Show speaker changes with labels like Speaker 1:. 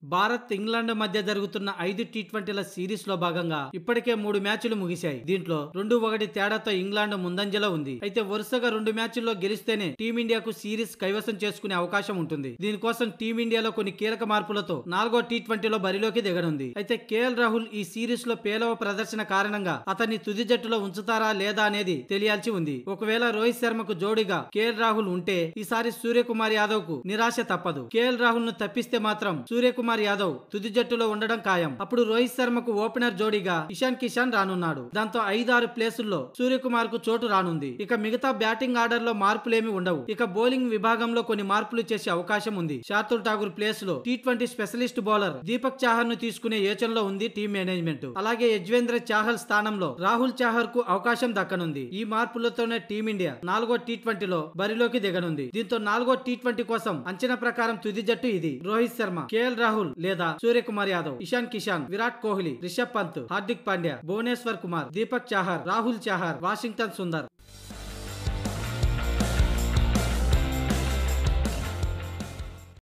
Speaker 1: Bharat England మధ్య జరుగుతున్న ఐదు టీ ట్వంటీల సిరీస్ లో భాగంగా ఇప్పటికే మూడు మ్యాచ్లు ముగిశాయి దీంట్లో రెండు ఒకటి తేడాతో ఇంగ్లాండ్ ముందంజలో ఉంది అయితే వరుసగా రెండు మ్యాచ్ల్లో గెలిస్తేనే టీమిండియాకు సిరీస్ కైవసం చేసుకునే అవకాశం ఉంటుంది దీనికోసం టీమిండియాలో కొన్ని కీలక మార్పులతో నాలుగో టీ ట్వంటీలో బరిలోకి దిగనుంది అయితే కేఎల్ రాహుల్ ఈ సిరీస్ లో పేలవ ప్రదర్శన కారణంగా అతన్ని తుది జట్టులో ఉంచుతారా లేదా అనేది తెలియాల్సి ఉంది ఒకవేళ రోహిత్ శర్మకు జోడిగా కేఎల్ రాహుల్ ఉంటే ఈసారి సూర్యకుమార్ యాదవ్ కు నిరాశ తప్పదు కేఎల్ రాహుల్ ను తప్పిస్తే మాత్రం సూర్యకుమార్ యాదవ్ తుది జట్టులో ఉండడం ఖాయం అప్పుడు రోహిత్ శర్మకు ఓపెనర్ జోడీగా ఇషాన్ కిషాన్ రానున్నాడు దాంతో ఐదారు ప్లేసుల్లో సూర్యకుమార్ కు చోటు రానుంది ఇక మిగతా బ్యాటింగ్ ఆర్డర్ లో మార్పులేమి ఉండవు ఇక బౌలింగ్ విభాగంలో కొన్ని మార్పులు చేసే అవకాశం ఉంది శార్దుల్ ఠాగూర్ ప్లేస్ లో T twenty specialist bowler Deepak Chahar ను తీసుకునే యోచనలో ఉంది టీం మేనేజ్మెంట్ అలాగే యజ్వేంద్ర చాహల్ స్థానంలో రాహుల్ చాహర్ కు అవకాశం దక్కనుంది ఈ మార్పులతోనే టీమిండియా నాలుగో టీ ట్వంటీలో బరిలోకి దిగనుంది దీంతో నాలుగో టీ ట్వంటీ కోసం అంచనా ప్రకారం తుది జట్టు ఇది రోహిత్ శర్మ కేఎల్ రాహుల్ లేదా సూర్యకుమార్ యాదవ్ ఇషాన్ కిషాన్ విరాట్ కోహ్లీ రిషబ్ పంత్ హార్దిక్ పాండ్యా భువనేశ్వర్ కుమార్ దీపక్ చాహర్ రాహుల్ చాహర్ వాషింగ్టన్ సుందర్